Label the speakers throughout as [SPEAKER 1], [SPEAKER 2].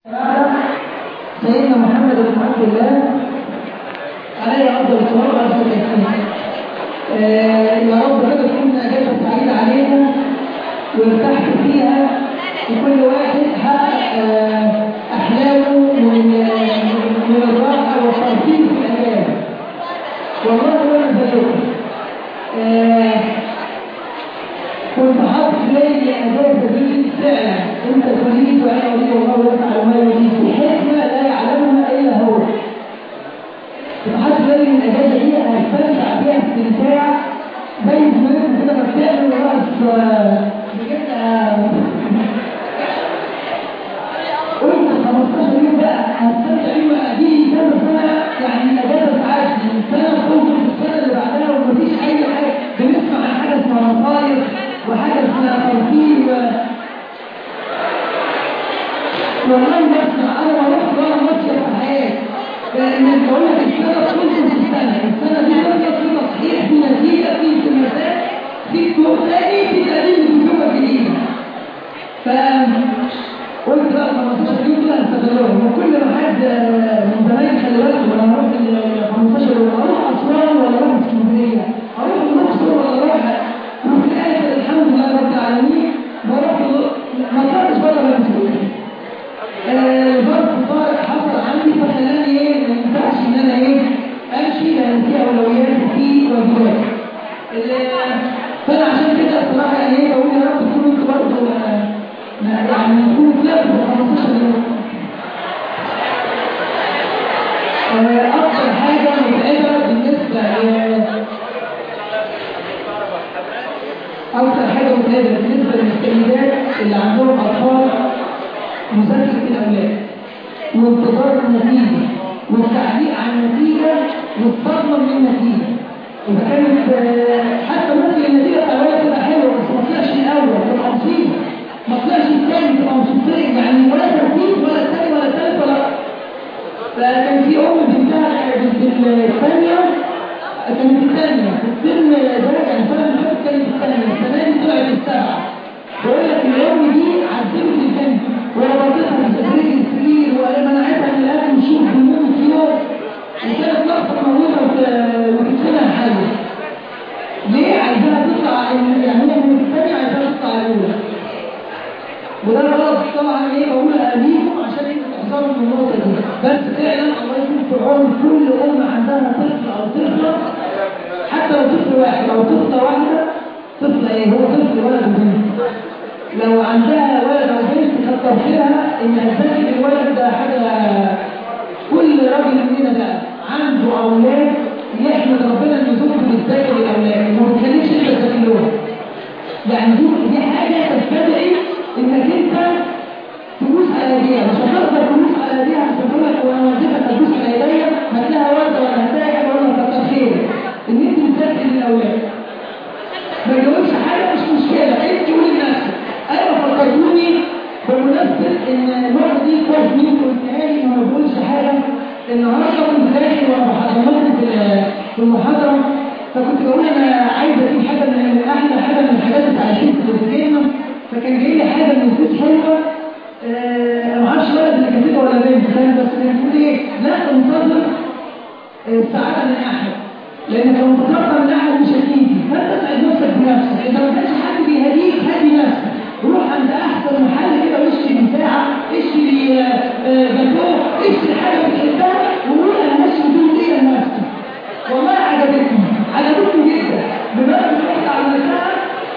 [SPEAKER 1] سيدنا محمد بن عبد الله عليه افضل الصلاه وافضل التسليم يا رب كده تكون اجازه سعيده علينا وارتحت فيها وكل واحد حقق آه، احلامه من من الراحه والترفيه في الاجازه والله وانا زيكم آه، كنت حاطط لي اجازه دي فعلا انت تريد وانا اريد والله يفعل ما يريد بحكمه لا يعلمها الا هو كنت حاطط لي من الاجازه دي هستمتع بيها استمتاع زي زمان كده ما بتعمل رأس بجد قلت 15 يوم بقى هستمتع بيهم دي كذا سنه يعني الاجازه تعدي السنه تخلص السنه اللي بعدها ومفيش اي حاجه بنسمع عن حاجه اسمها مصايف وحاجه اسمها ترفيه و... والله بسمع انا ما رحت ولا مصيف في حياتي لان بقول لك السنه تخلص السنه السنه دي تخلص في تصحيح في نتيجه في التماسات في دكتور تاني في تقديم دكتوره جديده ف قلت بقى 15 يوم كده هستغلهم وكل ما حد من زمايلي خلي بالكم انا هروح ال 15 يوم اروح اسوان ولا اروح اسكندريه اروح الاقصر ولا اروح وفي الاخر الحمد لله رب العالمين بروح ما طلعتش بره منزل ظرف طارئ حصل عندي فخلاني ايه ما ينفعش ان انا ايه امشي لان في اولويات وفي واجبات فانا عشان كده الصراحه يعني ايه بقول يا رب تكونوا انتوا برضه يعني تكونوا طلعتوا 15 يوم اكتر حاجه متعبه بالنسبه اكتر حاجه متعبه بالنسبه للسيدات اللي عندهم اطفال مذاكره الاولاد وانتظار النتيجه والتعليق على النتيجه والصدمه من النتيجه اذا كانت حتى ممكن النتيجه بتاع الولد تبقى حلوه بس ما طلعش الاول تبقى مصيبه ما طلعش الثاني تبقى مصيبتين يعني ولا ترتيب ولا الثاني ولا الثالث ولا فكان في ام بنتها بنت الثانيه كانت الثانيه في الترم ده يعني السنه اللي فاتت كانت الثانيه السنه دي طلعت السبعه بقول لك الام دي عذبت الثانيه وربطتها بتدريج السرير ومنعتها من الاكل وشوف النوم في يوم وكانت نقطه موجوده وكتفنا حاجه ليه عايزاها تطلع يعني هي من الثانيه عايزاها تطلع الاولى وده غلط طبعا ايه بقول اهاليكم عشان انتوا تحذروا من النقطه دي بس فعلا الله يكون في عون كل ام عندها طفل او طفله حتى لو طفل واحد او طفله واحده طفله ايه هو طفل ولد وبنت لو عندها ولد او بنت كتر خيرها ان تذاكر الولد ده حاجه كل راجل مننا ده عنده اولاد يحمد ربنا ان زوجته بتذاكر الاولاد وما بتخليش انت تذاكر لهم يعني دي دي حاجه تستدعي انك انت تدوس على ايديها مش هتقدر تدوس على ايديها عشان تقول لك وانا وظيفتك ادوس على ايديا هتلاقيها ورده ولا هتلاقي حاجه ولا كتر خير ان انت بتذاكر الاولاد ما تجاوبش حاجه مش مشكله انت قولي لنفسك ايوه فكرتوني بمناسبه ان النقطه دي كويس مين قلتها لي ما بقولش حاجه النهارده كنت داخل وانا بحضرتك في المحاضره فكنت بقول انا عايز اجيب حاجه من احلى حاجه من الحاجات بتاع الكيس اللي بتجينا فكان جاي لي حاجه من الكيس حلوه أه ما اعرفش ولد اللي كاتبها ولا بنت كان بس كان بيقول ايه لا تنتظر السعاده من احد لان لو انتظرت من احد مش هتيجي فانت اسعد نفسك بنفسك اذا ما كانش حد بيهديك هدي نفسك روح عند احسن محل كده واشتري مساحه اشتري جاتوه اشتري حاجه بتحبها وقول انا ماشي بدون ايه لنفسي والله عجبتني عجبتني جدا بمعنى رحت عملتها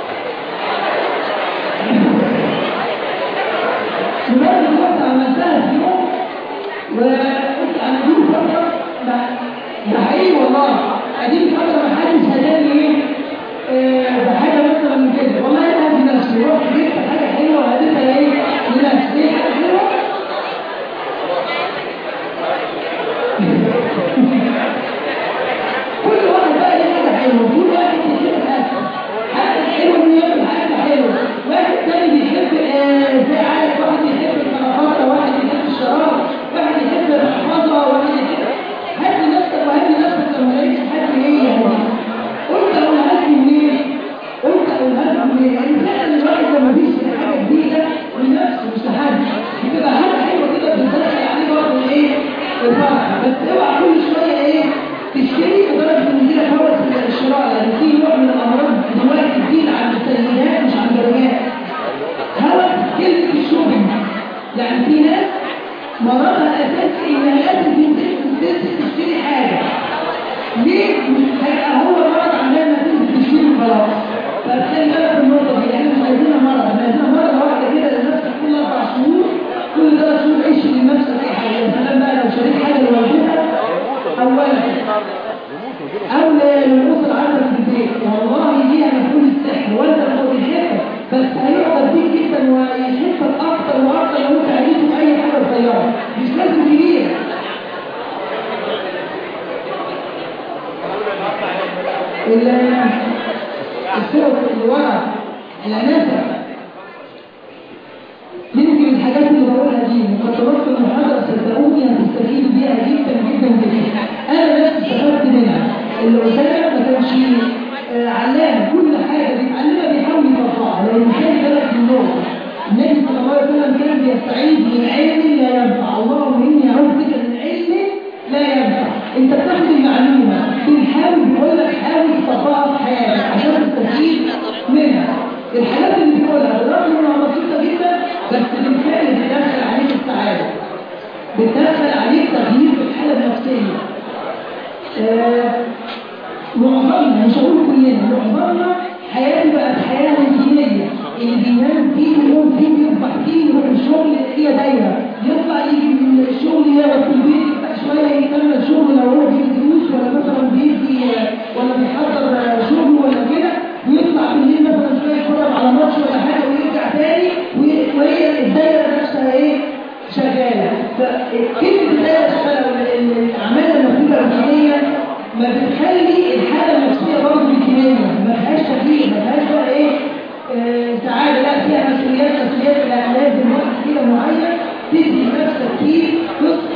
[SPEAKER 1] بمعنى رحت عملتها في يوم وقلت انا دي فتره ده حقيقي والله اديني فتره ما حدش هداني ايه بحاجه مثلا من كده والله انا هدي نفسي رحت جبت حاجه حلوه هديتها ايه لنفسي ايه حاجه حلوه كل واحد بقى ليه حاجه حلوه كل واحد بيحب حاجه حاجه حلوه من ياكل حاجه حلوه واحد تاني بيحب زي عارف واحد بيحب الكرافته واحد بيحب الشراب واحد بيحب المحفظه واحد بيحب هدي نفسك وهدي نفسك لما لقيتش حد ايه يعني قلت اقولها لك منين قلت اقولها لك منين يعني فعلا الواحد لما بيشتري حاجه جديده لنفسه مش الفرح بس اوعى كل شويه ايه تشتري لدرجه ان يجيلك هوس الشراء لان في نوع من الامراض دلوقتي بتزيد عند السيدات مش عند الرجال هوس كلمه الشوبينج يعني في ناس مرضها الاساسي انها لازم تنزل تشتري حاجه ليه؟ هيبقى هو مرض عندنا ما تنزل تشتري خلاص فخلي بالك من النقطه دي احنا مش عايزينها مرض احنا عايزينها مره واحده كده لنفسك كل اربع شهور كل ثلاث شهور عيش لنفسك اي حاجه يا سلام بقى لو شريت حاجه لوالدتك اولا او للنص العامه في البيت والله ليها مفهوم السحر وانت لو بتحبك بس هيقدر بيك جدا ويحبك اكتر واكتر لو انت عملته اي حاجه صغيره مش لازم كبيره الصور اللي ورا العناسه يمكن الحاجات اللي بقولها دي مقدمات في المحاضره صدقوني هتستفيدوا بيها جدا جدا جدا انا نفسي استفدت منها اللي قدامك ما كانش علام كل حاجه بيتعلمها بيحاول يطبقها لان خلي بالك من النقطه النبي صلى الله عليه وسلم كان بيستعيذ من علم لا ينفع اللهم اني اعوذ بك من علم لا ينفع انت بتاخد المعلومه بتحاول بيقول لك حاول تطبقها في حياتك عشان تستفيد منها الحاجات اللي بيقولها بالرغم انها بسيطه جدا بس بالفعل بتدخل عليك السعاده بتدخل عليك تغيير في الحاله النفسيه آه معظمنا مش هقول كلنا معظمنا حياته بقت حياه روتينيه اللي بينام فيه ويقوم فيه ويصبح فيه يروح الشغل هي دايره يطلع يجي من الشغل يقعد في البيت يفتح شويه يكمل شغل لو هو بيدي دروس ولا مثلا بيدي ولا بيحضر شغل ولا كده ويطلع بالليل مثلا شويه يتفرج على ماتش ولا حاجه ويرجع تاني وهي الدايره نفسها ايه شغاله فكلمه الدايره شغاله الاعمال المفروضه الروتينيه ما بتخلي الحاله النفسيه برضه روتينيه ما فيهاش تغيير ما فيهاش بقى ايه آه سعاده لا فيها مسؤوليات مسؤوليات لا لازم وقت كده معين تدي لنفسك فيه قسط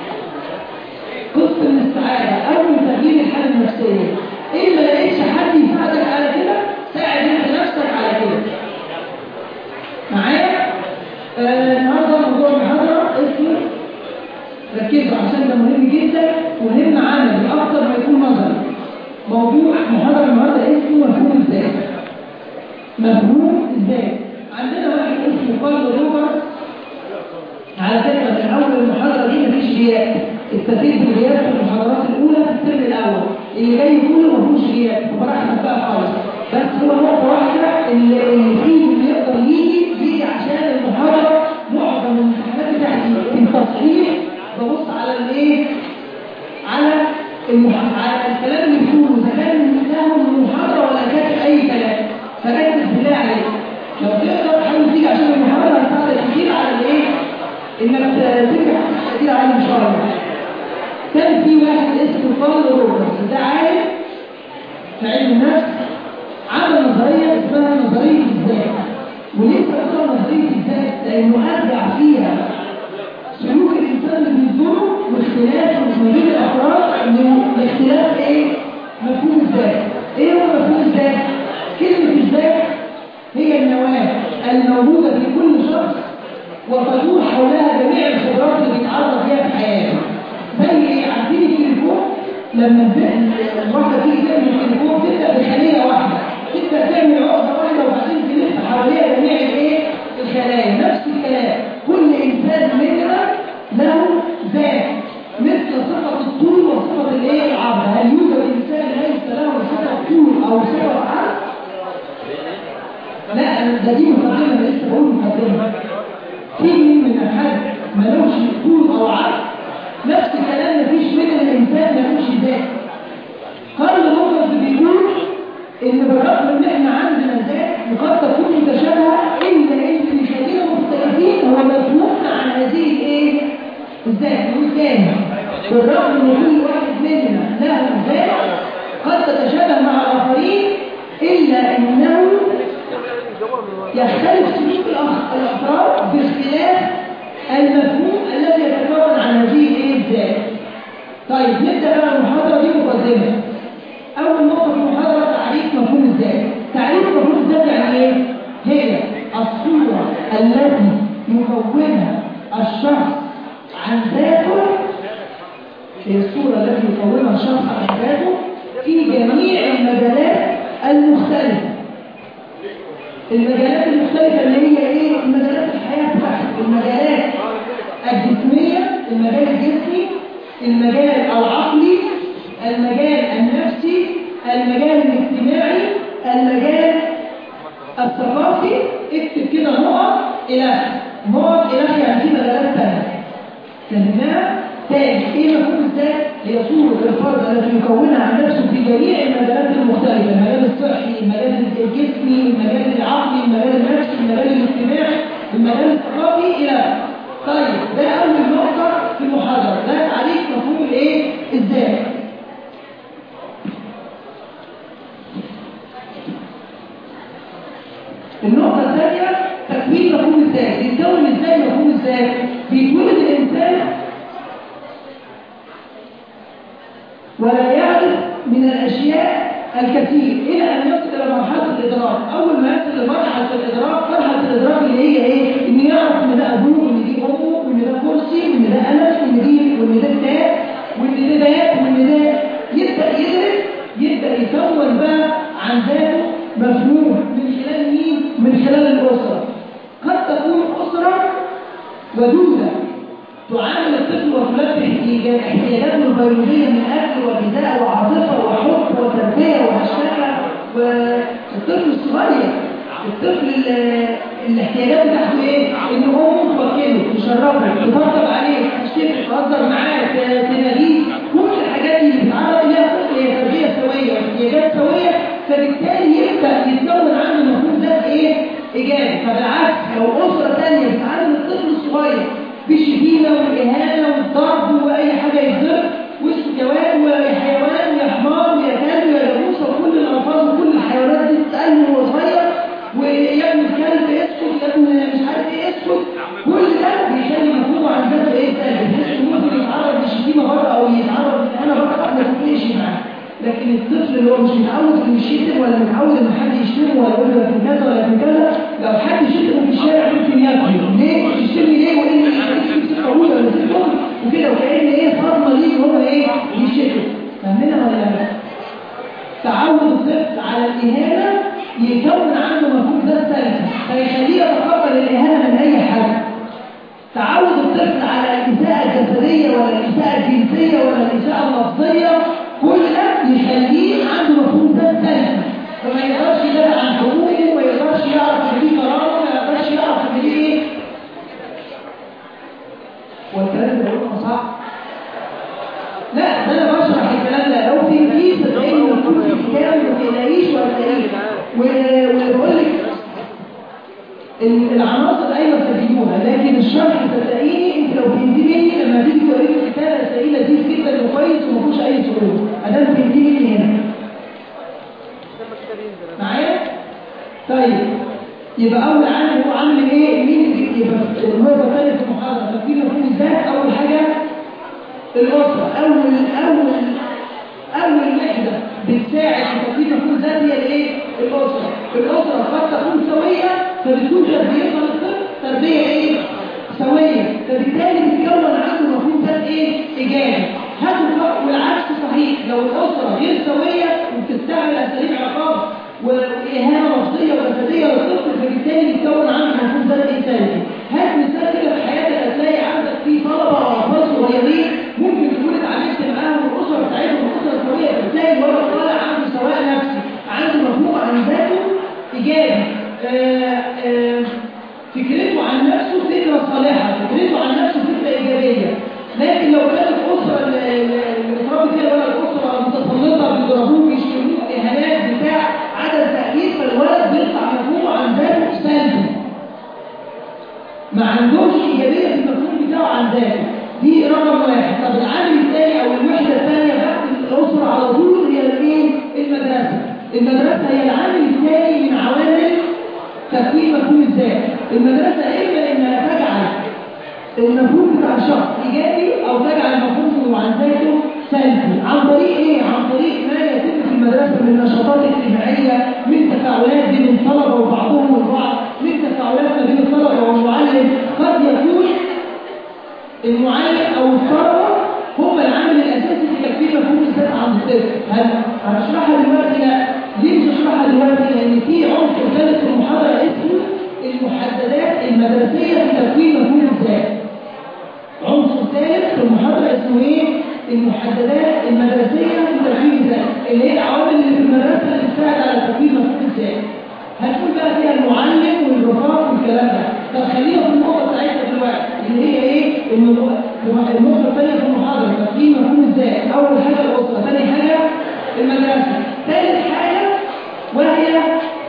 [SPEAKER 1] قسط من السعاده او من تغيير الحاله النفسيه ان ما لقيتش حد يساعدك على كده ساعد انت نفسك على كده معايا النهارده آه موضوع المحاضره اسمه ركزوا عشان ده مهم جدا ومهم عملي اكتر ما يكون نظري موضوع محاضره النهارده اسمه مفهوم الذات مفهوم الذات عندنا واحد اسمه كارل روبرت على فكره من اول المحاضره دي مفيش غياب استفيد بالغياب في المحاضرات الاولى في الترم الاول اللي جاي كله مفيهوش غياب فبراحتك بقى خالص بس هو نقطه واحده اللي اللي فيه اللي يقدر يجي يجي عشان المحاضره معظم الامتحانات بتاعتي في التصحيح ببص على الايه على المح... على الكلام اللي بيقوله اذا كان له محاضره ولا كاتب اي كلام فركز بالله عليك لو تقدر حاول تيجي عشان المحاضره هتساعدك كتير على الايه انك تنجح كتير على ان شاء الله كان في واحد اسمه كارل روبرتس ده عالم في علم النفس عمل نظريه اسمها نظريه الذات وليه بتسمى نظريه الذات؟ لانه ارجع فيها سلوك الانسان اللي بيصدره واختلاف ما بين الافراد لاختلاف ايه؟ مفهوم الذات. ايه هو مفهوم الذات؟ كلمه الذات هي النواه الموجوده في كل شخص وتدور حولها جميع الخبرات اللي بيتعرض فيها في حياته. زي ايه؟ عارفين التليفون لما الواحده تيجي تعمل التليفون تبدا بخليه واحده تبدا تعمل عقده واحده وبعدين تلف حواليها جميع الايه؟ الخلايا نفس الكلام كل انسان مننا له ذات مثل صفه الطول وصفه الايه؟ العرض هل يوجد انسان ليس له صفه طول او صفه عرض؟ لا ده دي مقدمه انا لسه بقول مقدمه تيجي من حد ملوش طول او عرض نفس الكلام مفيش من الانسان ملوش ذات كارل روبرتس بيقول ان بالرغم ان احنا عندنا ذات وقد تكون متشابهه الا ان اللي خلينا مختلفين هو مفهومنا عن هذه الايه؟ الذات والثاني بالرغم ان كل واحد مننا له ذات قد تتشابه مع الاخرين الا انه يختلف سلوك الافراد باختلاف المفهوم الذي يتكون عن هذه الايه الذات طيب نبدا بقى المحاضره دي مقدمه اول نقطه في المحاضره تعريف مفهوم الذات تعريف مفهوم الذات يعني ايه هي الصوره التي يكونها الشخص عن ذاته هي الصورة التي يكونها الشخص على حياته في جميع المجالات المختلفة المجالات المختلفة اللي هي ايه المجالات الحياة بتاعته المجالات الجسمية المجال الجسمي المجال العقلي المجال النفسي المجال الاجتماعي المجال الثقافي اكتب كده نقط إلى نقط إلى يعني في مجالات تانية فهمناها تاني ايه مفهوم الذات هي صورة الفرد التي يكونها عن نفسه في جميع المجالات المختلفة المجال الصحي المجال الجسمي المجال العقلي المجال النفسي المجال الاجتماعي المجال الثقافي الى طيب ده اول نقطة في المحاضرة ده تعريف مفهوم الايه الذات النقطة الثانية تكوين مفهوم الذات يتكون ازاي مفهوم الذات بيتولد الانسان ولا يعرف من الاشياء الكثير الى ان يصل الى مرحله الادراك اول ما يصل لمرحله الادراك مرحله الادراك اللي هي ايه ان يعرف ان ده ابوه وان دي امه وان ده كرسي وان ده انس وان دي وان ده كتاب وان ده بيت وان ده يبدا يدرس يبدا يكون بقى عن ذاته مفهوم من خلال مين من خلال الاسره قد تكون اسره ودوده تعامل الطفل وتلبي احتياجاته البيولوجيه من اكل وغذاء وعاطفه وحب وتربيه وهشاشه والطفل الصغير الطفل الاحتياجات بتاعته ايه؟ ان امه توكله تشربه تطبطب عليه تشتكي تهزر معاه تناديه كل الحاجات دي بتتعرض ليها طفل هي تربيه سويه واحتياجات سويه فبالتالي يبدا يتكون عنده مفهوم ذات ايه؟ ايجابي فبالعكس لو اسره ثانيه بتعلم الطفل الصغير بالشتيمة والإهانة والضرب وأي حاجة يتضرب واسمه جواد ويا حيوان ويا حمار ويا كلب ويا جاموسة وكل الألفاظ وكل الحيوانات دي تتقال وهو صغير ويا ابن الكلب اسكت يا ابن مش عارف ايه اسكت كل ده بيخلي مفهومه عن ذاته ايه سلبي بحيث انه ممكن يتعرض للشتيمة بره أو يتعرض للإهانة بره ما تفرقش معاه لكن الطفل اللي هو مش متعود انه يشتم ولا متعود ان حد يشتمه ولا يقول له كذا ولا كذا لو حد شتمه في الشارع ممكن ياكله ليه يشتمني ليه وان طويله ولا ستون وكده وكأن ايه صدمه ليه هو ايه يشتم فاهمينها ولا لا تعود الطفل على الاهانه يكون عنده مفهوم ذات سلبي فيخليه يتقبل الاهانه من اي حد تعود الطفل على الاساءه الجسديه ولا الاساءه الجنسيه ولا الاساءه اللفظيه كل ده يخليه عنده مفهوم ذات سلبي فما يقدرش يدافع عن حقوقه ما يقدرش يعرف ان ليه كرامه ما يقدرش يعرف ان ليه ايه والكلام ده يبقى صح لا ده انا بشرح الكلام ده لو في في صدقني مكتوب في الكتاب ما تقلقيش ولا تقلقيش وبقول لك العناصر ايوه تجيبوها لكن الشرح صدقيني انت لو فهمتني لما تيجي توريك الكتاب هتلاقيه لذيذ جدا وكويس وما فيهوش اي صعوبه ادام فهمتني هنا معايا طيب يبقى اول عامل هو عامل ايه مين يبقى النقطه الثانيه في المحاضره تفكير مفهوم الذات اول حاجه الاسره اول اول اول وحده بتساعد في تفكير مفهوم الذات هي الايه الاسره الاسره قد تكون سويه فبتكون تربيتها للطفل تربيه ايه سويه فبالتالي بتكون عنده مفهوم ذات ايه ايجابي هذا والعكس صحيح لو الاسره غير سويه وبتستعمل اساليب عقاب وإهانة لفظية وجسدية للطفل فبالتالي بيتكون عنده مفهوم ذات إنساني هات مثال كده في حياتك هتلاقي عندك في طلبة أو أطفال صغيرين ممكن تكون اتعاملت معاهم الأسرة بتاعتهم الأسرة السوية فتلاقي الولد طالع عنده سواء نفسي عنده مفهوم عن ذاته إيجابي آآ آآ فكرته عن نفسه فكرة صالحة فكرته عن نفسه فكرة إيجابية لكن لو كانت الأسرة اللي اتربت فيها الولد أسرة متسلطة بيضربوه بيشتموه إهانات بتاع عدم تأكيد فالولد بيطلع مفهومه عن ذاته سلبي ما عندوش إيجابية في المفهوم بتاعه عن ذاته دي رقم واحد طب العامل الثاني أو الوحدة الثانية بعد الأسرة على طول هي الايه؟ المدرسة المدرسة هي العامل الثاني من عوامل تكوين مفهوم الذات المدرسة إما إنها تجعل المفهوم بتاع الشخص إيجابي أو تجعل مفهومه عن ذاته سلبي عن طريق إيه؟ عن طريق ما يتم في المدرسة من نشاطات اجتماعية من تفاعلات بين الطلبة وبعضهم والبعض من تفاعلات ما بين الطلبة والمعلم قد يكون المعلم أو الطلبة هم العامل الأساسي هل- هشرحها دلوقتي لا ليه مش هشرحها دلوقتي لان في عنصر ثالث في المحاضره اسمه المحددات المدرسيه في تكوين مفهوم الذات عنصر ثالث في المحاضره اسمه ايه المحددات المدرسيه في تكوين الذات اللي هي العوامل اللي في المدرسه اللي بتساعد على تكوين مفهوم الذات هتكون بقى فيها المعلم والرفاق والكلام ده طب خلينا في النقطه بتاعتنا دلوقتي اللي هي ايه النقطه النقطه الثانيه في المحاضره تكوين مفهوم الذات اول حاجه الاسره ثاني حاجه المدرسه ثالث حاجه وهي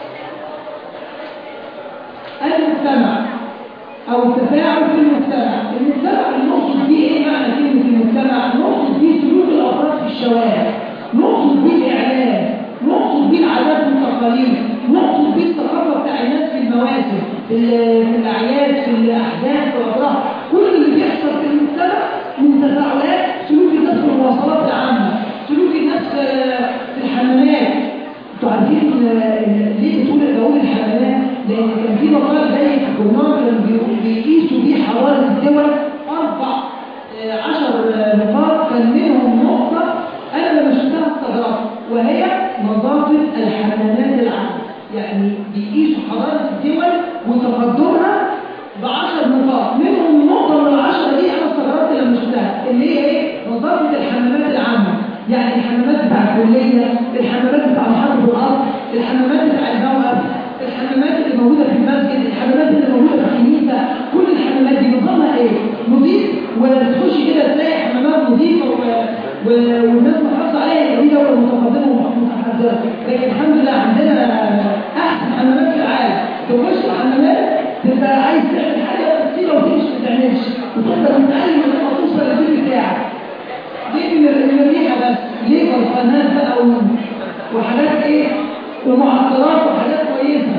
[SPEAKER 1] المجتمع او التفاعل في المجتمع المجتمع نقصد بيه ايه معنى كلمه المجتمع نقصد بيه سلوك الافراد في الشوارع نقصد بيه الاعلام نقصد بيه العادات والتقاليد نقصد بيه الثقافه بتاع الناس في المواسم في, ال- في الاعياد في الاحداث في الافراح كل اللي بيحصل في المجتمع من تفاعلات سلوك الناس في المواصلات العامه سلوك الناس في- في الحمامات انتوا عارفين آه، ليه بتقول بقول الحمامات؟ لان كان في مقال جاي في الجورنال كانوا بي- بيقيسوا بيه حراره الدول اربع آه، عشر آه، نقاط كان منهم نقطه انا لما شفتها استغربت وهي نظافه الحمامات العامه يعني بيقيسوا حراره الدول وتقدمها بعشر نقاط منهم نقطه من العشره دي انا استغربت لما شفتها اللي هي ايه؟ نظافه الحمامات العامه يعني الحمامات بتاع الكليه الحمامات بتاع محطه الارض الحمامات بتاع البواب الحمامات اللي موجوده في المسجد الحمامات اللي موجوده في الكنيسه كل الحمامات دي نظامها ايه نظيف وتخش كده تلاقي حمامات نظيفه و... و... والناس محافظه عليها دي دوله متقدمه ومتحضره لكن الحمد لله عندنا احسن حمامات في العالم تخش الحمامات تبقى عايز تعمل حاجه تصير وتمشي ما تعملش وتقدر تتعلم لما توصل للبيت بتاعك دي من من الريحه بس ليه برفانات بقى و- وحاجات ايه ومعطرات وحاجات كويسه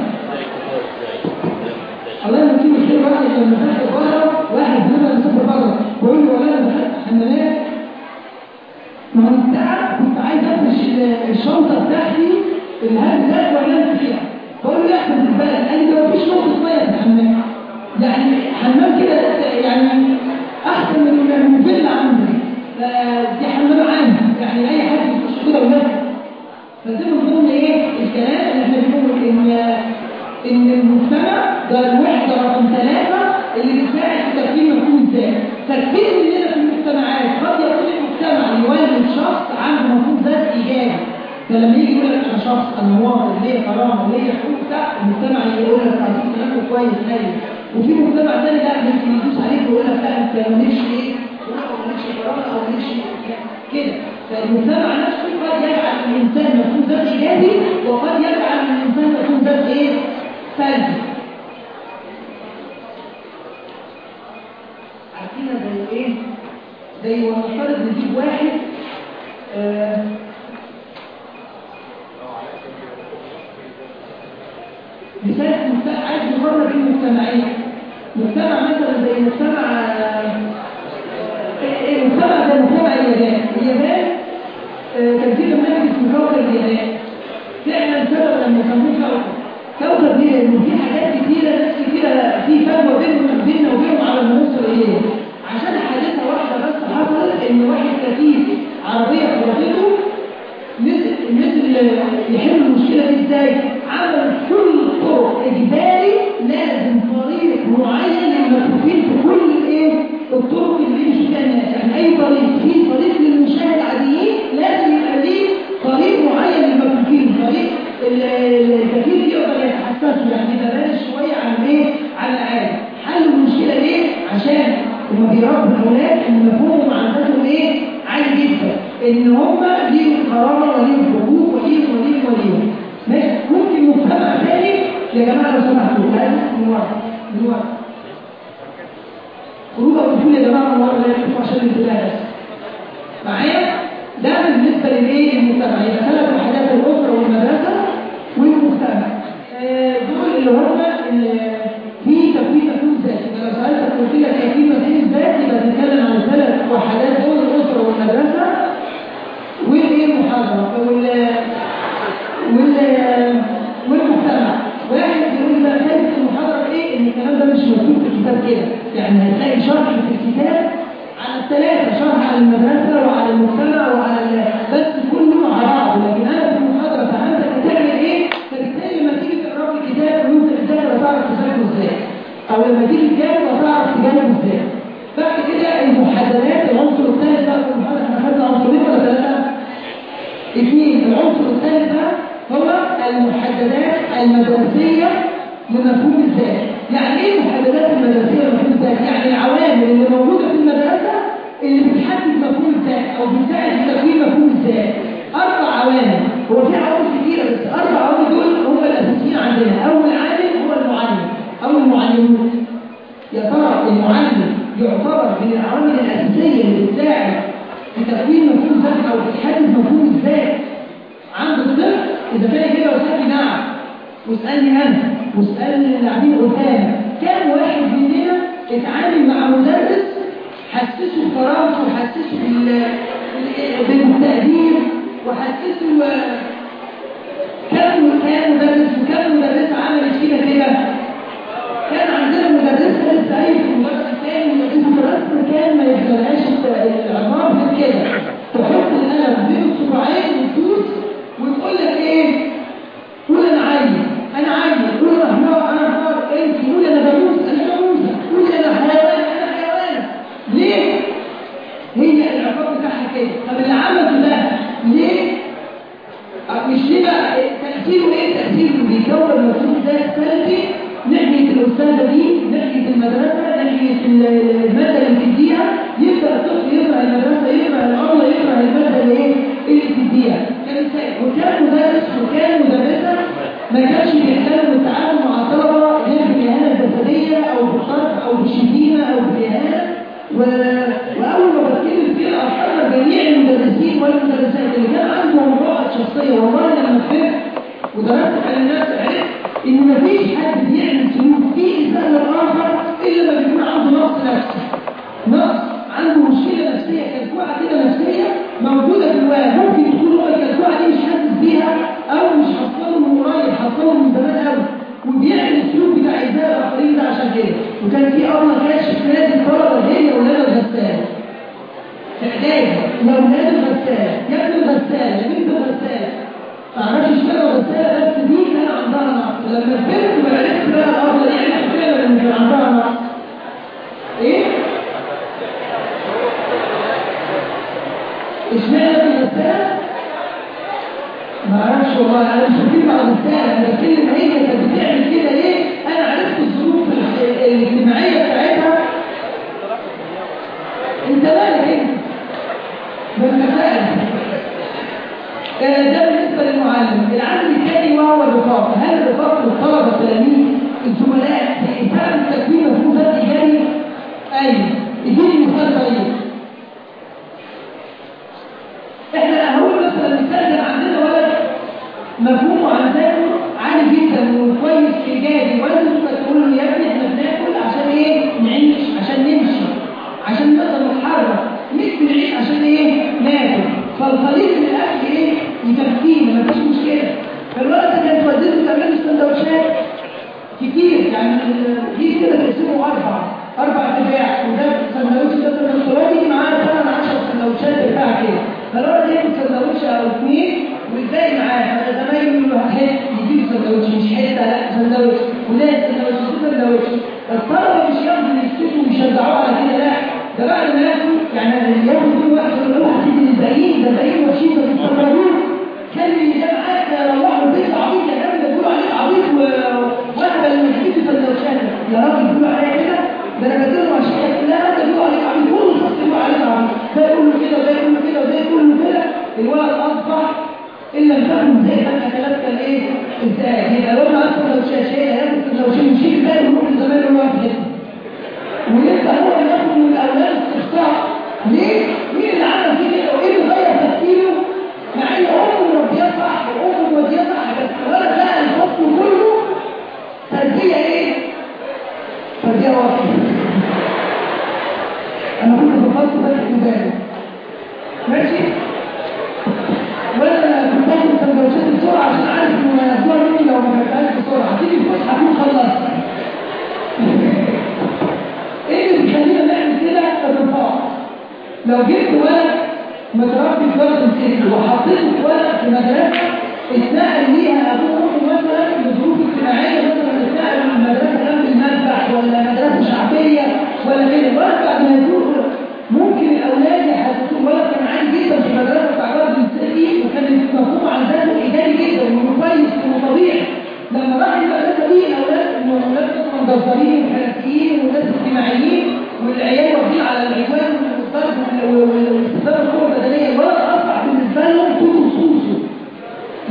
[SPEAKER 1] الله يمسيه الخير واحد لما سافر بره واحد زمان مسافر بره بيقول له والله انا دخلت حمامات ما هو انت قاعد كنت عايز افرش ال- الشنطه بتاعتي الهاند ذات وانام فيها بقول له لا احنا في البلد قال لي ده مفيش نقطه ميه في الحمام يعني حمام كده يعني احسن من من فيلا عندي فدي حمام عام يعني اي حد يخش كده وينام فده من ضمن ايه الكلام اللي احنا بنقول ان ان المجتمع ده الوحده رقم ثلاثه اللي بتساعد في تكوين مفهوم الذات تكوين مننا في المجتمعات قد يكون المجتمع يولد شخص عنده مفهوم ذات ايجابي فلما يجي يقول لك انا شخص انا مواطن ليا كرامه ليا حقوق بتاع المجتمع يقول لك عايزين تناموا كويس هاي وفي مجتمع ثاني لا ممكن يدوس عليك ويقول لك لا انت مالكش ايه او مالكش كرامه او مالكش كده فالمجتمع نفسه قد يجعل الانسان مفهوم ذات ايجابي وقد يجعل الانسان مفهوم ذات ايه سلبي عارفين زي ايه زي ونفترض نجيب واحد آه مثال مجتمع عايز نقرر بين مجتمعين مجتمع مثلا زي مجتمع آه، آه، مجتمع زي مجتمع اليابان اليابان آه، كان في برنامج اسمه كوكب اليابان فعلا سبب لما سموه كوكب كوكب ليه؟ لأنه في حاجات كتيرة ناس كتيرة في فجوة بينهم بيننا وبينهم على ما نوصل إليه عشان حادثة واحدة بس حصلت إن واحد كفيف عربية خبطته نزل نزل يحل المشكلة دي ازاي؟ عمل كل الطرق إجباري لازم طريق معين للمكفوفين في كل الايه؟ الطرق اللي يمشي فيها الناس، يعني أي طريق في طريق للمشاة العاديين لازم يبقى ليه طريق معين للمكفوفين، طريق ال- ال- الكفيف يقدر يتحسسه يعني يبقى بارد شوية عن ايه؟ عن العادي. حل المشكلة ليه؟ عشان هما بيربوا الأولاد إن مفهومهم عن ذاتهم ايه؟ عالي جدا. ان هم ليهم كرامه وليهم حقوق وليهم وليهم وليهم ماشي ممكن مجتمع ثاني يا جماعه لو سمحتوا لا من ورا من ورا خروجه بتقول يا جماعه من ورا لا يكفوا عشان الانتباه بس معايا ده بالنسبه للايه المجتمع يبقى ثلاث وحدات الاسره والمدرسه والمجتمع آه، دول اللي هم آه، في تكوين مفهوم ذاتي يبقى لو سالتك قلت لك تكوين مفهوم ذاتي يبقى بنتكلم عن ثلاث وحدات دول الاسره والمدرسه والايه المحاضره وال وال والمجتمع واحد يقول لي بقى فايده المحاضره ايه ان الكلام ده مش موجود في الكتاب كده يعني هتلاقي شرح في الكتاب على الثلاثه شرح على المدرسه وعلى المجتمع وعلى ال- بس كله المدرسية لمفهوم الذات يعني ايه المحددات المدرسية لمفهوم الذات؟ يعني العوامل اللي موجودة في المدرسة اللي بتحدد مفهوم الذات او بتساعد في تكوين مفهوم الذات اربع عوامل هو في عوامل كتيرة بس اربع عوامل دول هم الاساسيين عندنا اول عامل هو المعلم او المعلمون يا ترى المعلم يعتبر من العوامل الاساسية اللي بتساعد في تكوين مفهوم الذات او بتحدد مفهوم الذات عند الطفل اذا كان كده وسألني نعم واسألني انا واسألني اللاعبين قدامي كام واحد مننا اتعامل مع مدرس حسسه بكرامته وحسسه بال- بالتقدير وحسسه آه، كم كان مدرس وكم مدرسة عملت فينا كده كان عندنا مدرسة لسه قايل في المدرسة الثاني مدرسة الرسم كان ما يحتاجهاش العمار غير كده تحط القلم بين الصباعين وتدوس وتقول لك ايه قول انا عايز انا عايز قول انا حمار انا حمار انت قول انا بموت انا بموت قول انا حيوان انا حيوان ليه هي العقاب بتاعها كده طب اللي عمله ده ليه أه مش ليه بقى إيه؟ تاثيره ايه تاثيره بيكون مفهوم ذات سلبي ناحيه الاستاذه دي ناحيه المدرسه ناحيه ال- الماده اللي بتديها يبدا الطفل يكره المدرسه يكره الابله يكره الماده اللي ايه اللي بتديها كمثال وكان مدرس وكان مدرسه ما كانش بيهتم بالتعامل مع الطلبه غير بالاهانه الجسديه او بالضرب او بالشتيمه او بالاهانه و... واول ما بتكلم كده احضر جميع المدرسين والمدرسات اللي كان عندهم رؤى شخصيه والله لما كبرت ودرست على الناس عرفت ان مفيش حد بيعمل سلوك فيه انسان الاخر الا لما بيكون عنده نقص نفسي نقص عنده مشكله نفسيه كالكوعه كده نفسيه موجوده جواه ممكن تكون هو الكالكوعه دي مش حاسس بيها او مش حصله من قريب حصله من زمان قوي وبيعمل السلوك بتاع ازاء الاخرين ده عشان كده وكان في ابله كاشف نادي الطلبه هي ولاد الغساله اعدادي يا ولاد الغساله يا ابن الغساله يا بنت الغساله تعرفش اشمعنى الغساله بس دي كان عندها نقص لما كبرت وعرفت بقى الابله دي عرفت فعلا ان كان عندها نقص ايه؟ اشمعنى ابن الغساله؟ ما اعرفش والله انا مش فاكر بعض السنه انا بتكلم هي كانت بتعمل كده ليه انا عرفت الظروف ال- الاجتماعيه بتاعتها انت مالك انت بالمسائل آه، ده بالنسبه للمعلم العامل الثاني وهو الرفاق هل الرفاق للطلبه التلاميذ الزملاء بيساعد تكوين مفهوم ذات ايجابي ايوه اديني مثال طيب احنا هقول مثلا مثال كان عندنا ولد مفهومه عن ذاته عالي جدا وكويس ايجابي ولازم تقول له يا ابني احنا بناكل عشان ايه نعيش عشان نمشي عشان نقدر نتحرك مش بنعيش عشان ايه ناكل فالقليل من الاكل ايه يكفينا مفيش مشكله فالولد ده كانت والدته تعمل له سندوتشات كتير يعني دي كده تقسمه اربع اربع ارباع وده سندوتش ده سندوتش يجي معاه ثمان 10 سندوتشات بتاع كده فالولد ياكل سندوتش او اثنين والباقي معاه فزمايله يقول له هات يديله سندوتش مش حته لا سندوتش ولا سندوتش سندوتش الطلبه مش ياخدوا يسكتوا ويشجعوه على كده لا ده بعد ما ياكلوا يعني ياخد كل واحد يقول له هتدي للباقيين ده الباقيين وحشين ده بيستمروا خلي ده معاك روحوا البيت عبيط يا جماعه بيقولوا عليك عبيط واهبل من حديث السندوتشات يا راجل بيقولوا عليا كده ده انا بديلهم عشان كلها ده بيقولوا عليك عبيط كل الفصل بيقولوا عليك عبيط ده يقول له كده وده يقول له كده وده يقول له كده الولد اصبح ان لم تكن زي ما اكلت كان ايه ازاي يبقى لو انا اصلا لو شاشه هياكل سندوتشين ويشيل ده يروح لزمايله واحد ويبقى هو ياخد من الاولاد استخطاء ليه؟ مين اللي عمل كده وايه اللي غير تفكيره؟ مع ان امه مربيه صح وامه موديه صح بس الولد لقى الفصل كله تربيه ايه؟ تربيه واطيه انا كنت في الفصل ده في بالي ماشي؟ وانا كنت باخد سندوتشات بسرعه عشان عارف انه هياخدوها مني لو ما كلتهاش بسرعه تيجي الفسحه اكون خلصت ايه اللي بيخلينا نعمل كده الرفاق لو جبت ولد متربي في ولد مسكين وحطيته في ولد في مدرسه اتنقل ليها ابوه وامه مثلا لظروف اجتماعيه مثلا اتنقل من مدرسه جنب المذبح ولا مدرسه شعبيه ولا كده الولد بعد ما يدور ممكن الاولاد يحسسوا الولد كان عالي جدا في المدرسه بتاع ولد مسكين وكان مفهوم عن ذاته ايجابي جدا وانه كويس وانه طبيعي لما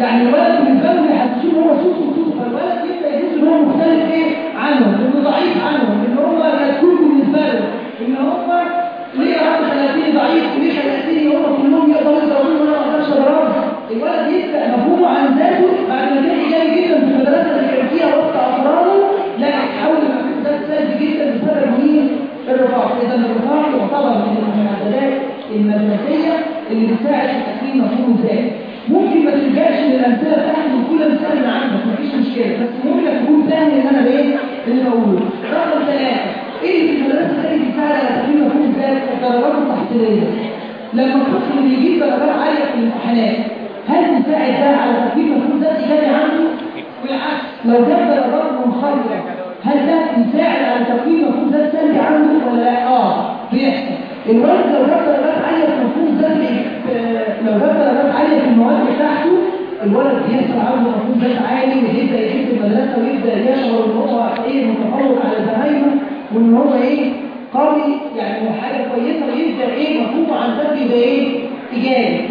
[SPEAKER 1] يعني الولد بالنسبه له يحسسوه ان هو صوت وصوت فالولد يبدا يحس ان هو مختلف ايه عنهم انه ضعيف عنهم ان هو كتكوت بالنسبه له ان هو ليه رد خلاتيني ضعيف وليه خلاتيني هم كلهم يقدروا يضربوني وانا ما اقدرش اضربهم الولد يبدا مفهومه عن ذاته بعد ما كان ايجابي جدا في المدرسه اللي كان فيها وسط افراده لا يتحول لمفهوم ذات سلبي جدا بسبب مين؟ الرفاق اذا الرفاق يعتبر من المعدلات المدرسيه اللي بتساعد في تكوين مفهوم الذات ممكن ما تلجاش للامثله بتاعتي وكل مثال من عندك مفيش مشكله بس ممكن تكون فاهم ان انا ايه اللي بقوله رقم ثلاثه ايه اللي في المدرسه اللي بيساعد على تكوين مفهوم الذات الدرجات التحصيليه لما الطفل بيجيب درجات عاليه في الامتحانات هل بيساعد ده على تكوين مفهوم ذات ايجابي عنده والعكس لو جاب درجات منخفضه هل ده بيساعد على تكوين مفهوم ذات سلبي عنده ولا لا اه بيحصل الولد لو جاب درجات عاليه في مفهوم ذات لو جاب درجات عاليه في المواد بتاعته الولد بيحصل عنده مفهوم ذات عالي ويبدا يحب المدرسه ويبدا يشعر ان هو ايه متفوق على زمايله وان هو ايه قوي يعني حاجه كويسه ويبدا ايه مفهومه عن ذاته يبقى ايه ايجابي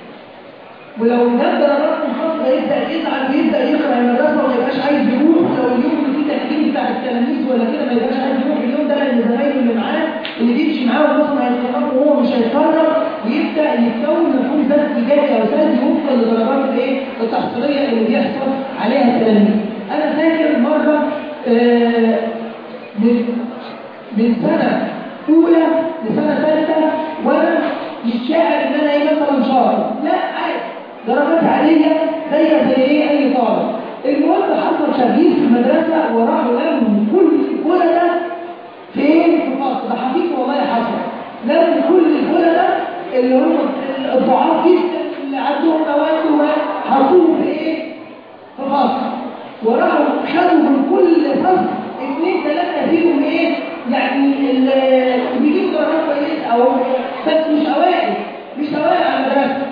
[SPEAKER 1] ولو جاب درجات منخفضه يبدا يزعل ويبدا يكره المدرسه وما يبقاش عايز يروح لو اليوم اللي فيه تكليف بتاع التلاميذ ولا كده ما يبقاش عايز يروح اليوم ده لان زمايله اللي معاه اللي بيمشي معاه والنص هيتخرجوا وهو مش هيتخرج ويبدا يتكون مفهوم ذات ايجابي او سلبي وفقا لدرجات الايه التحصيليه اللي بيحصل عليها التلاميذ انا فاكر مره آه من من سنه اولى لسنه ثالثه وانا مش شاعر ان انا ايه مثلا شاطر لا عادي درجات عاديه زي زي ايه اي طالب المهم حصل تغيير في المدرسه وراحوا لموا كل الولده فين في فصل ده حقيقي والله حصل لموا كل الولده اللي هم الضعاف جدا اللي عندهم مواد حطوهم في ايه في فصل وراحوا خدوا من كل فصل اثنين ثلاثه فيهم ايه يعني اللي بيجيبوا درجات كويسه او بس مش اوائل مش اوائل على المدرسه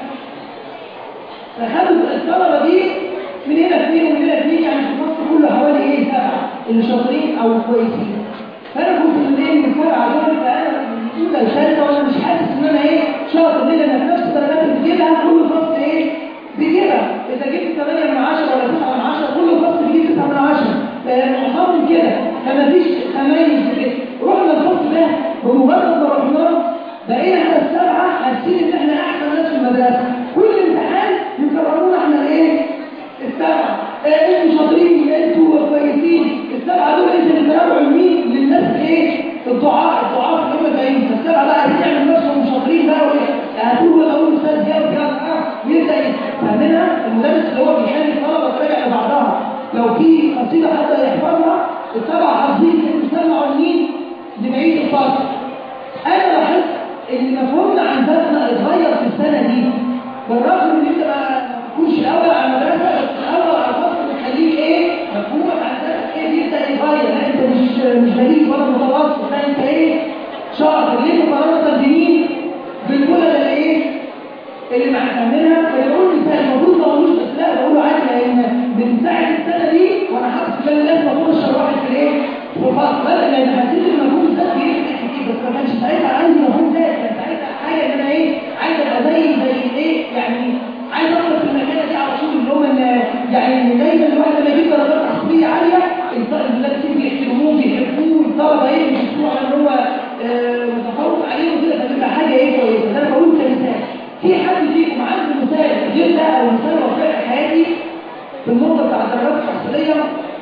[SPEAKER 1] فخدوا الطلبه دي من هنا اثنين ومن هنا اثنين يعني في الفصل كله حوالي ايه سبعه اللي شاطرين او كويسين فانا كنت من ايه من السبعه دول فانا من اولى لثالثه وانا مش حاسس ان انا ايه شاطر ليه لان في نفس الدرجات اللي بجيبها كل فصل ايه بيجيبها اذا جبت 8 من 10 ولا 9 من 10 كل فصل بيجيب 9 من 10 معظمهم كده فما فيش تميز كده رحنا الفصل ده بمجرد ما رحنا بقينا احنا السبعه حاسين ان احنا احسن ناس في المدرسه كل امتحان يكررونا احنا الايه السبعه اه انتوا شاطرين انتوا كويسين السبعه دول انت اللي تراجعوا لمين للناس ايه الضعاف الضعاف اللي هم جايين فالسبعه بقى هتعمل نفسهم شاطرين بقى هتقول ولا اقول استاذ جاب جاب اه يبدا فاهمينها المدرس اللي هو بيخلي الطلبه تراجع لبعضها لو في قصيده حد يحفظها السبعه حافظين انتوا سمعوا لمين لبعيد الفصل انا لاحظت ان مفهومنا عن ذاتنا اتغير في السنه دي بالرغم ان انت ما تكونش الاول على المدرسه بس الاول على الفصل بتخليك ايه مفهومك عن ذاتك ايه بيبدا يتغير لا انت مش مش بليغ ولا متوسط لا انت ايه شاطر ليه مقارنه بمين بالولد اللي ايه اللي معتمدها فيقول مثال المفروض ما اقولوش بس لا بقوله عادي لان من ساعه السنه دي وانا حاطط في لازم اكون اشهر واحد في الايه في الفصل بدل لان حسيت ان المفروض الذات بيفرق كتير بس ما كانش ساعتها عندي مفهوم ذات كان ساعتها حاجه ان انا ايه عايز ابقى زي زي ايه يعني عايز افضل في المكانه دي على طول اللي هم يعني دايما الواحد لما يجيب درجات عصبيه عاليه المدرسين بيحترموه بيحبوه الطلبه ايه بيشوفوه على ان هو متفوق عليه وكده فبتبقى حاجه ايه كويسه ده انا بقول كمثال في حد فيكم عنده مثال غير ده او مثال واقعي في حياتي في النقطه بتاع الدرجات التحصيليه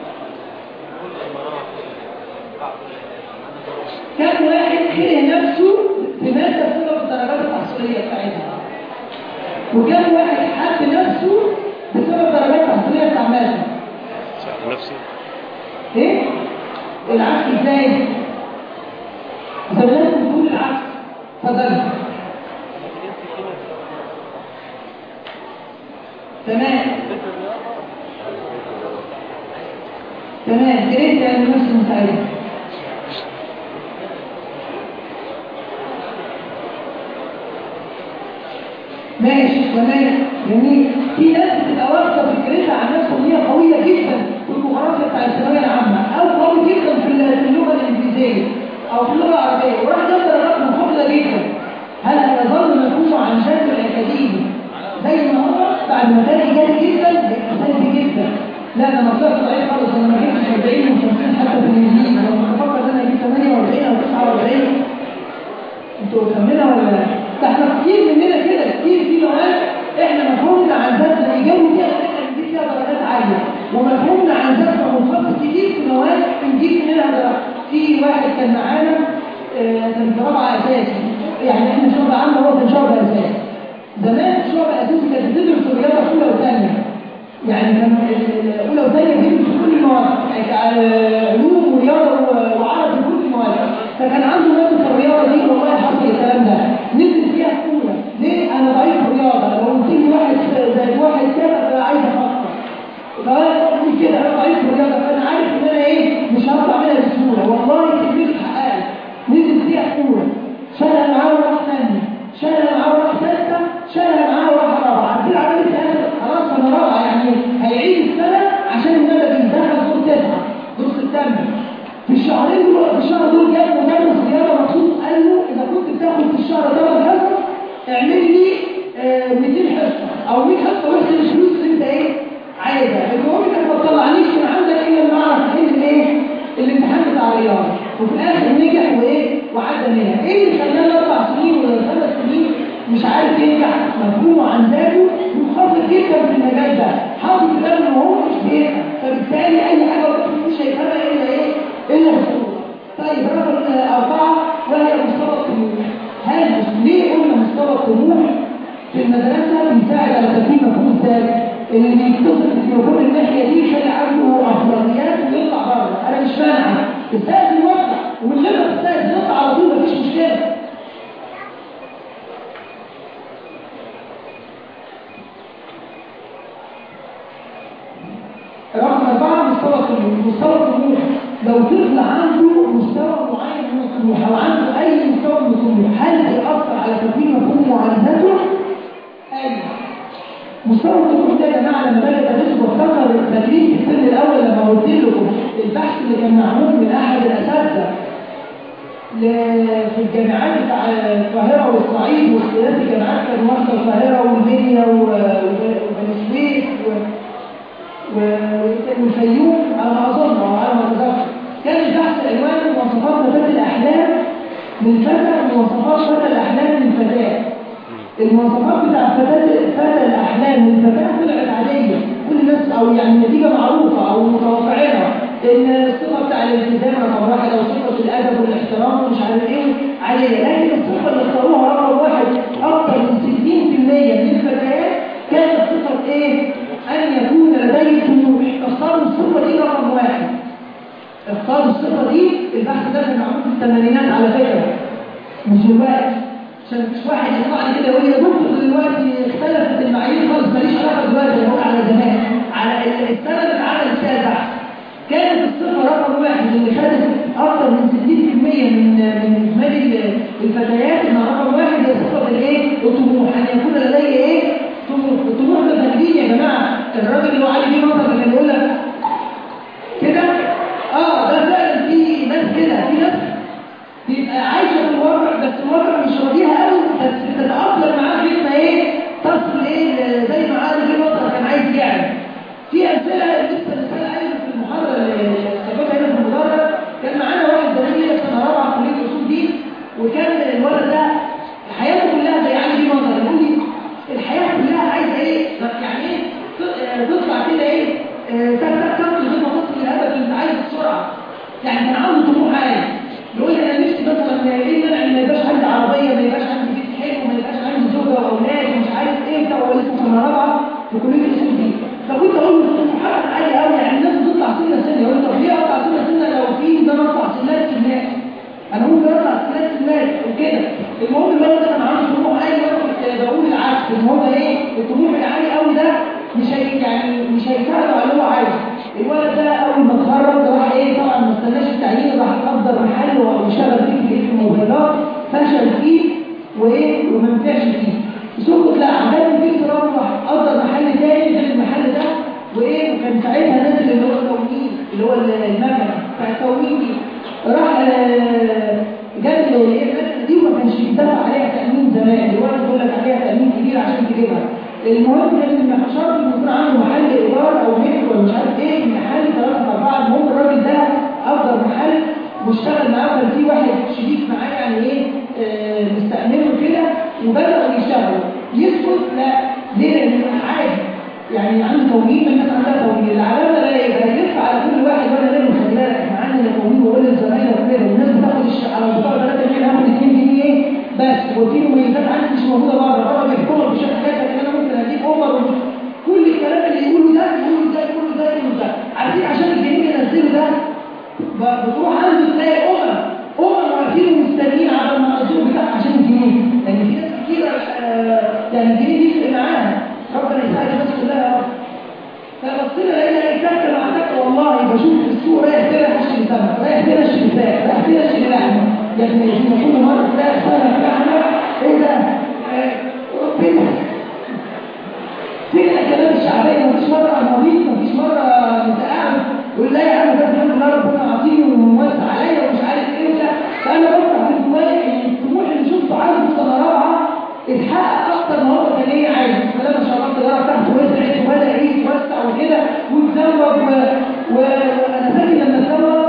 [SPEAKER 1] كم واحد كره نفسه في ماده بسبب الدرجات التحصيليه بتاعتها وكم واحد حب نفسه بسبب الدرجات التحصيليه بتاع ماده
[SPEAKER 2] نفسي
[SPEAKER 1] ايه العكس ازاي زمان بتقول العكس اتفضل تمام تمام كرهت يعني نفس مساعدة ماشي تمام جميل في ناس بتبقى واخده فكرتها عن نفسها ان هي قويه جدا في الجغرافيا بتاع الثانويه العامه او قوي جدا في اللغه الانجليزيه او في اللغه العربيه وراح جاب درجات منخفضه جدا هل هيظل مفهومه عن ذاته الاكاديمي زي ما هو بعد لما كان ايجابي جدا هيبقى سلبي جدا لا ده انا طلعت ضعيف خالص انا ما جبتش 40 و50 حتى في الانجليزي انا كنت بفكر ان انا اجيب 48 او 49 انتوا فاهمينها ولا لا؟ ده احنا كتير مننا كده كتير في مواد احنا مفهومنا عن ذاتنا ايجابي فيها احنا بنجيب فيها درجات عاليه ومفهومنا عن ذاتنا منخفض كتير في مواد بنجيب منها درجات في واحد كان معانا آه، كان في رابعه اساسي يعني احنا شعب عامه هو كان شعب اساسي زمان الشعب الاساسي كانت بتدرس الرياضه في اولى وثانيه يعني كان ال- ال- اولى وثانيه بيدرس في كل المواد يعني على علوم ورياضه و- وعربي في كل المواد فكان عنده ماده في الرياضه دي والله حصل الكلام ده نزل فيها في اولى ليه انا ضعيف في الرياضه لو قلت لي واحد زائد واحد كده فانا عايز افكر فانا بقول كده انا ضعيف في الرياضه فانا عارف ان انا ايه مش هطلع منها بسهوله والله كميه اتحققت نزل فيها في اولى شالها معاه وراح ثانيه شالها معاه وراح ثالثه شالها معاه وراح رابعه عارفين عملت ايه خلاص انا رابعه يعني هيعيد السنه عشان النبي بيدخل دور تسعه دور سبتمبر في الشهرين دول في الشهر دول جاب مدرس رياضه مخصوص قال له اذا كنت بتاخد في الشهر ثمان حصص اعمل لي آه، 200 حصه او 100 حصه واحسب الفلوس اللي انت ايه عايزها المهم انك ما تطلعنيش من عندك الا لما اعرف ايه الايه الامتحان بتاع الرياضه وفي الاخر نجح وايه وعدى منها ايه اللي خلاه اربع سنين ولا ثلاث سنين مش عارف ينجح مفهومه عن ذاته منخفض جدا في المجال ده حاطط في باله ان هو مش بيفهم فبالتالي اي حاجه قلت مش هيفهمها الا ايه الا بصوره طيب رقم اربعه وهي مستوى الطموح هل ليه قلنا مستوى الطموح في المدرسه بيساعد على تكوين مفهوم الذات اللي بيتصل في مفهوم الناحيه دي يخلي عنده افضليات ويطلع بره انا مش مانع استاذن واطلع ومن غير ما تستاذن اطلع على طول مفيش مشكله رقم أربعة مستوى الطموح مستوى الطموح لو طفل عنده مستوى معين من الطموح أو عنده أي مستوى من الطموح هل بيأثر على تكوين مفهومه عن ذاته؟ أيوه مستوى الطموح ده يا جماعة لما باجي أدرسه بفتكر فاكرين في الترم الأول لما قلت لكم البحث اللي كان معمول من أحد الأساتذة ل- في الجامعات بتاع القاهرة والصعيد واختلاف الجامعات كان واخدة القاهرة والمنيا و- و- وبني سويف و- و- والفيوم على ما اظن او على ما اتذكر كان البحث عنوان مواصفات فتاة الاحلام من فتى مواصفات فتى الاحلام من فتاة المواصفات بتاع فتاة فتى الاحلام من فتاة طلعت عادية كل الناس او يعني نتيجة معروفة او متوقعينها ان الصفة بتاع الالتزام رقم واحد او صفة الادب والاحترام ومش عارف ايه عادية لكن الصفة اللي اختاروها رقم واحد اكثر من 60% من الفتيات كانت صفة ايه؟ أن يكون لديه طموح اختاروا الصفة دي رقم واحد اختاروا الصفة دي البحث ده كان معمول في الثمانينات على فكرة مش دلوقتي عشان مش واحد يطلع لي كده يقول لي يا دكتور دلوقتي اختلفت المعايير خالص ماليش علاقة دلوقتي انا بقول على زمان على ال- السنة اللي اتعمل فيها البحث كانت الصفة رقم واحد اللي خدت أكثر من 60% من من إجمالي الفتيات إن رقم واحد هي صفة الإيه؟ الطموح أن يكون لدي إيه؟ طموح الطموح ده تكوين يا جماعة الراجل اللي هو علي بيه مطر كان يقول لك كده اه ده فعلا في ناس كده في ناس بيبقى عايشه في الواقع بس الواقع مش راضيها قوي بس بتتاقلم معاه كلمه ايه تصل ايه ل- زي ما علي بيه مطر كان عايز يعمل في امثله لسه مثال عايز في المحاضره اللي سبقتها هنا في المدرج كان معانا واحد زميلي في سنه رابعه في كليه اصول دين وكان الولد ده حياته كلها زي علي بيه مطر يقول لي الحياه كلها عايزه ايه يعني ايه ت- آه، تطلع كده ايه آه، تك تك تك لغايه ما توصل للهدف اللي انت عايزه بسرعه يعني كان عنده طموح عالي يقول لي انا نفسي مثلا ايه المنع ان ما يبقاش عندي عربيه ما يبقاش عندي بيت حلو ما يبقاش عندي زوجه واولاد ومش عارف ايه بتاع هو لسه في سنه رابعه في كليه الاصول دي فكنت اقول له طموحات عاليه قوي يعني الناس بتطلع سنه سنه يقول لي طب ليه اطلع سنه سنه لو في ده انا اطلع سنات سنات انا ممكن اطلع سنات سنات وكده المهم الولد ده كان عنده طموح عالي وانا كنت بقول العكس ان هو ايه الطموح العالي قوي ده مش هي يعني مش هيساعده على اللي هو عايزه الولد ده اول ما اتخرج راح ايه طبعا ما استناش التعيين راح يقدر محل واشتغل فيه في الموبايلات فشل فيه وايه وما نفعش فيه سقط لا عمال فيه اضطراب راح قدر محل تاني غير المحل ده وايه وكان ساعتها نازل اللي هو التومين اللي هو المكنه بتاع التومين دي راح آه، جاب ايه المكنه دي وما كانش بيدفع عليها تامين زمان دلوقتي بيقول لك عليها تامين كبير عشان تجيبها المهم كان ان شرط يكون عنده محل ايجار او متر ولا مش عارف ايه محل ثلاثة اربعة المهم الراجل ده افضل محل واشتغل معاه كان في واحد شريك معاه يعني ايه آه، مستأمنه كده وبدأوا يشتغلوا يسكت لا ليه لان عادي يعني عنده تومين الناس عندها تومين العلامه لا يبقى يلف على كل واحد وانا ليه خلي بالك احنا عندنا تومين وقول للزمايل وكده والناس بتاخد الش- على البطاقه 3 جنيه هاخد 2 جنيه بس وفي مميزات عندي مش موجوده بره بره بيحكموا بشكل حاجات لكن انا ممكن اديك اوفر ومش كل الكلام اللي يقوله ده يقوله ده يقوله ده يقوله ده عارفين عشان الجنيه اللي ينزله ده ب- بتروح عنده تلاقي امم امم واقفين ومستنيين على المنظور بتاعها عشان الجنيه لان في ناس كتير آه، يعني الجنيه دي يفرق معاها ربنا يساعد الناس كلها يا رب فبصينا لقينا ايه كابتن مع كابتن والله بشوف في السوق رايح كده اشتري سمك رايح كده اشتري فراخ رايح كده اشتري لحمه يا ابن الذين كل مره فراخ سمك لحمه ايه ده؟ آه، فين فين الكلام الشعبيه مفيش مره على المريض مفيش مره متقاعد يقول لا يا عم ده الحمد لله ربنا عطيني وموسع عليا ومش عارف ايه وبتاع فانا بفتح في جوايا ان الطموح اللي شفته عنده في سنه رابعه اتحقق اكتر ما هو كان ايه عايز فلما ما شاء الله التجاره بتاعته وسعت وبدا ايه يتوسع وكده ويتزوج و- و- وانا فاكر لما اتزوج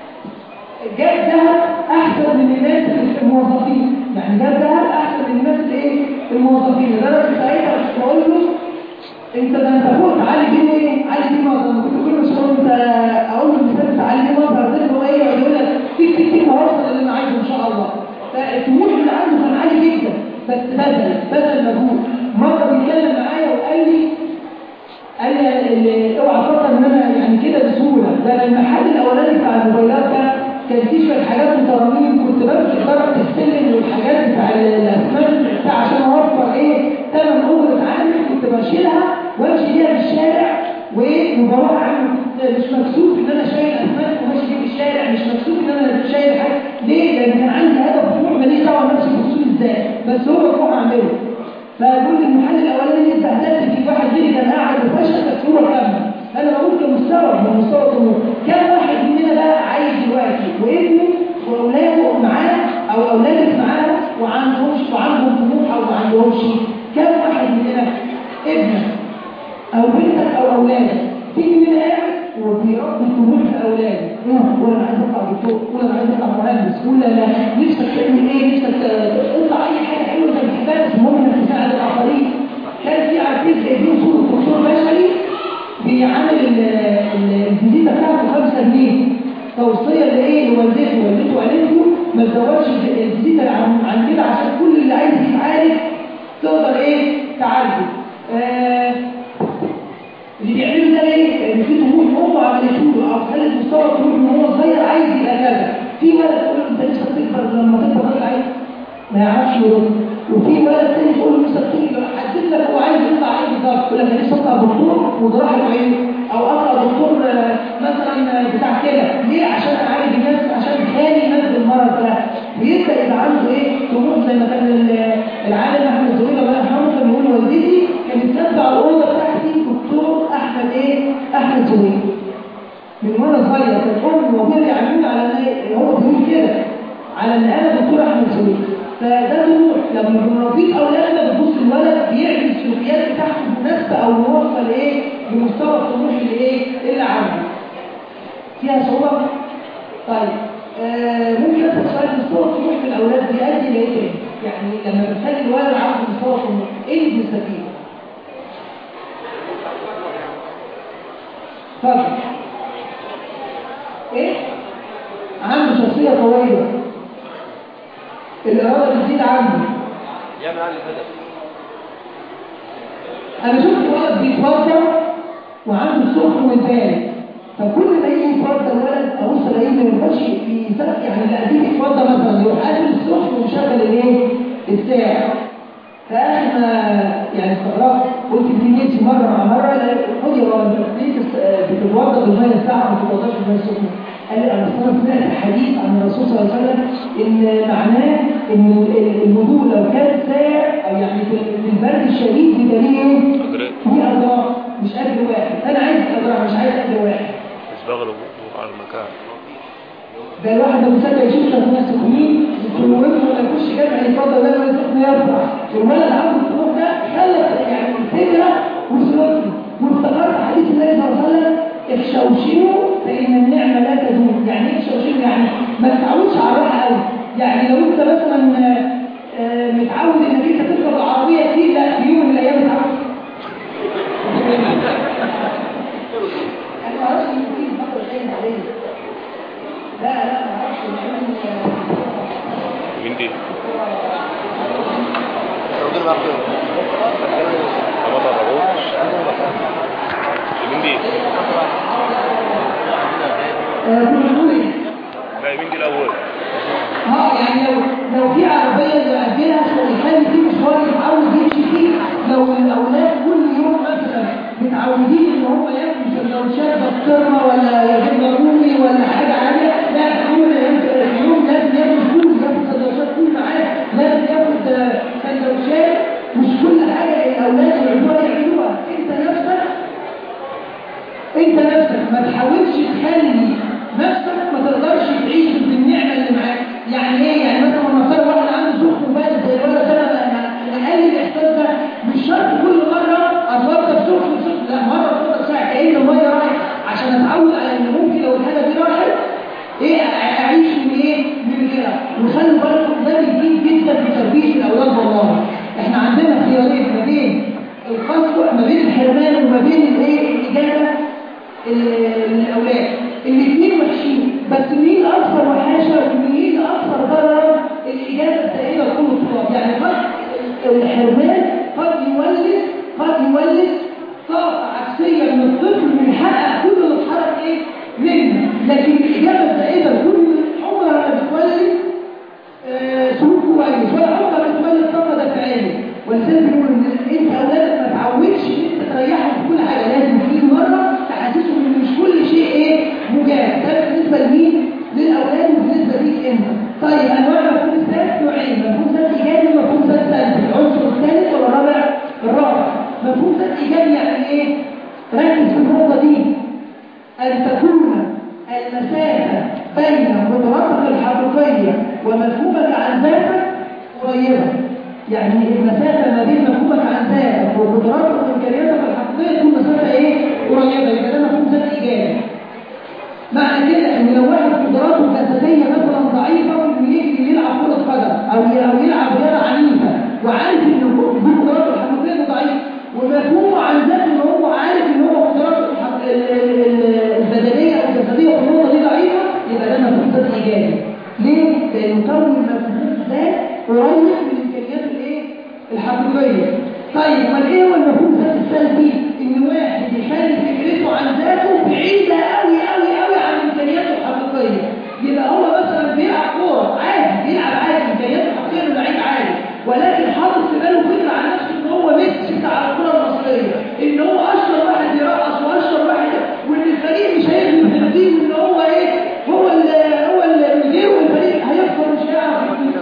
[SPEAKER 1] جاب ذهب احسن من الناس الموظفين يعني جاب ذهب احسن من الناس الايه الموظفين لدرجه ساعتها كنت بقول له انت ده انت فوق علي بيه ايه علي بيه مظهر انا كنت كل شويه انت اقول له مثال في علي بيه مظهر ده اللي هو ايه يقعد يقول لك تيك تيك تيك هوصل اللي انا عايزه ان شاء الله فالطموح اللي عنده كان عالي جدا بس بذل بذل مجهود مره بيتكلم معايا وقال لي قال لي ال- اوعى تفكر ان انا يعني كده بسهوله ده المحل الاولاني بتاع الموبايلات ده كان فيه شويه حاجات وتراميم كنت بمسك درجه السلم والحاجات بتاع الاسمنت بتاع عشان اوفر ايه ثمن اجره عامل كنت بشيلها وامشي بيها في الشارع وايه وبروح عنه كنت مش مكسوف ان انا شايل اسمنت وماشي بيه في الشارع مش مكسوف ان انا شايل حاجه ليه؟ لان كان عندي هدف طموح ماليش دعوه نفسي بخصوص ازاي بس هو بروح اعمله فاقول المحل الاولاني انت هتلاقي في واحد غيري كان قاعد وفشل بس هو كمل انا بقول كمستوى من مستوى الطموح كم واحد مننا بقى عايش دلوقتي وابنه واولاده معاه او اولادك معاه وعندهمش وعندهم طموح او ما عندهمش كم واحد مننا ابنك او بنتك او اولادك في مننا قاعد وبيربي طموح في اولاده ولا انا عايز اطلع دكتور ولا انا عايز اطلع مهندس ولا لا نفسك تعمل ايه نفسك تطلع اي حاجه حلوه انت بتحبها بس المهم انك تساعد الاخرين كان في عارفين جايبين صوره دكتور بشري بيعمل ال- ال- الفيزيتا بتاعته 5 جنيه توصيه لايه لوالدته والدته قالت له ما تزودش الفيزيتا عن عن كده عشان كل اللي عايز يتعالج تقدر ايه تعالجه آه اللي بيعملوا ده ليه؟ لان في طموح امه عملته له او خلت مستوى الطموح من هو صغير عايز يبقى كذا في ولد تقول له انت نفسك تكبر لما تكبر راجل عايز ما يعرفش يرد وفي ولد تاني تقول له نفسك تكبر حدد لك هو عايز يطلع ايه بالظبط يقول لك انا نفسي اطلع دكتور وجراحه عين او اطلع دكتور آه، مثلا آه، بتاع كده ليه؟ عشان اعالج الناس عشان خالي الناس بالمرض ده ويبدا يبقى عنده ايه طموح زي ما كان ال- العالم احمد زويل الله يرحمه كان يقول والدتي كانت تتبع الاوضه بتاعتي دكتور احمد ايه؟ احمد زويل من وانا صغير كان امي وابويا بيعلموني على ان إيه؟ هو بيقول كده على ان انا دكتور احمد زويل فده طموح لما بنربيه اولادنا بتبص الولد بيعمل السلوكيات بتاعته مناسبه او موصل ايه بمستوى الطموح اللي ايه اللي عنده فيها صعوبه طيب آه ممكن اسال سؤال مستوى الطموح في الاولاد بيؤدي لايه تاني؟ يعني لما بنخلي الولد عنده مستوى طموح ايه اللي بنستفيد؟ اتفضل ايه عنده شخصيه قويه الاراده بتزيد عنده
[SPEAKER 2] يعمل على الهدف
[SPEAKER 1] انا شفت ولد بيتوضا وعنده السخن والبارد فكل ما يجي يتوضا الولد ابص الاقيه ما ينفعش يسرق يعني اللي قاعدين يتوضا مثلا يروح قافل السخن ومشغل الايه الساعه فانا يعني استغربت قلت لنيتي مره مع مره لا- خدي هو انت ليه تس- بتتوضا بالميه الساعه ما بتتوضاش بالميه السخنه قال لي انا أصلاً سمعت حديث عن الرسول صلى الله عليه وسلم ان معناه ان ال- الوضوء لو كان ساعة او يعني في في البرد الشديد بيبقى ليه ايه؟
[SPEAKER 2] أجرين.
[SPEAKER 1] ليه اضرار مش اجر واحد انا عايز اضرار مش عايز اجر واحد
[SPEAKER 2] إسباغ الوضوء على المكان
[SPEAKER 1] ده الواحد لما صدق يشوف لك ناس سخنين يكونوا ولا يخش جامع يتفضل ولا ولا سخن يرفع الولد عنده الطموح ده خلى يعني هجرة وسلوكي وافتكرت حديث النبي صلى الله عليه وسلم اخشوشنوا فإن النعمة لا تزول يعني ايه اخشوشنوا يعني ما تتعودش على الراحة قوي يعني لو انت مثلا آه، آه، متعود انك انت تركب العربية كتير لا في يوم من الايام تتعود انا ما اعرفش ان في فترة جاية عليه لا لا ما اعرفش ان
[SPEAKER 2] مين دي؟
[SPEAKER 3] الراجل معاك فين؟
[SPEAKER 2] ما تعرفوش مين دي؟
[SPEAKER 1] آه، كنا بنقول ايه
[SPEAKER 2] لا مين دي الأول؟
[SPEAKER 1] اه يعني لو لو في عربيه يأجلها يخلي فيه مشوار يتعود يمشي فيه لو الاولاد كل يوم مثلا متعودين ان هم ياكلوا سندوتشات بسطرمه ولا جبنه رومي ولا حاجه عاليه لا يوم اليوم لازم ياكل فول ياكل سندوتشات فول معاه لازم ياخد آه، سندوتشات مش كل حاجه الاولاد يعملوها يعملوها انت نفسك انت نفسك ما تحاولش تخلي نفسك ما تقدرش تعيش بالنعمه اللي معاك يعني ايه يعني مثلا لما صار واحد عنده سخن وبارد زي الولد ده انا نقلل الاحساس ده مش شرط كل مره اتوقف سخن سخن لا مره اتوقف ساعه كأن الميه رايح عشان اتعود على ان ممكن لو الحاجه دي راحت ايه اعيش من ايه من غيرها وخلي بالكم ده بيفيد جدا في تربيه الاولاد والله احنا عندنا خيارين ما بين القسوه ما بين الحرمان وما بين الايه الاجابه ال- الاولاد الاثنين وحشين بس مين اكثر وحاشه ومين اكثر ضررا الاجابه السائله كل الطلاب يعني قد الحرمان قد يولد قد يولد طاقه عكسيه من الطفل من حقق كل اللي اتحرك ايه منه لكن الاجابه السائله كل عمرها ما بتولد آه، سلوك كويس ولا عمرها بتولد طاقه دافعيه ولذلك بنقول ان انت اولادك ما تعودش ان انت تريحهم في كل حاجه لازم تيجي مره تحسسهم ان مش كل شيء ايه مجاب ده بالنسبه لمين؟ للاولاد وبالنسبه ليك انت طيب انواع مفهوم الذات نوعين مفهوم ذات ايجابي ومفهوم ذات سلبي العنصر الثالث ولا الرابع؟ الرابع مفهوم ذات ايجابي يعني ايه؟ ركز في النقطه دي أن تكون المسافة بين قدراتك الحقيقية ومفهومك عن ذاتك قريبة يعني المسافة ما بين مفهومك عن ذاتك وقدراتك وإمكانياتك الحقيقية تكون مسافة إيه؟ قريبة يبقى ده مفهوم ذات إيجابي معنى كده ان لو واحد قدراته الجسديه مثلا ضعيفه ممكن يجي يلعب كره قدم او او يلعب رياضه عنيفه وعارف ان هو- دي قدراته الحقيقيه ضعيفه ومفهومه عن ذاته ان هو عارف ان هو قدراته الحق- ال- ال- ال- البدنيه او الجسديه في النقطه دي ضعيفه يبقى ده مفهوم ذات ايجابي ليه؟ لانه كون مفهوم ذات قريب من امكانيات الايه؟ الحقيقيه طيب امال ايه هو المفهوم الذات السلبي؟ ان واحد يخلي فكرته عن ذاته بعيده قوي قوي قوي عن امكانياته الحقيقيه يبقى هو مثلا بيلعب كوره عادي بيلعب عادي امكانياته الحقيقيه انه لعيب عادي ولكن حاطط في باله فكره عن نفسه ان هو ميسي بتاع الكره المصريه ان هو اشطر واحد يرقص واشطر واحد وان الفريق مش هيغلب النتيجه وان هو ايه هو اللي هو اللي غير والفريق هيخسر مش هيعرف يفوز.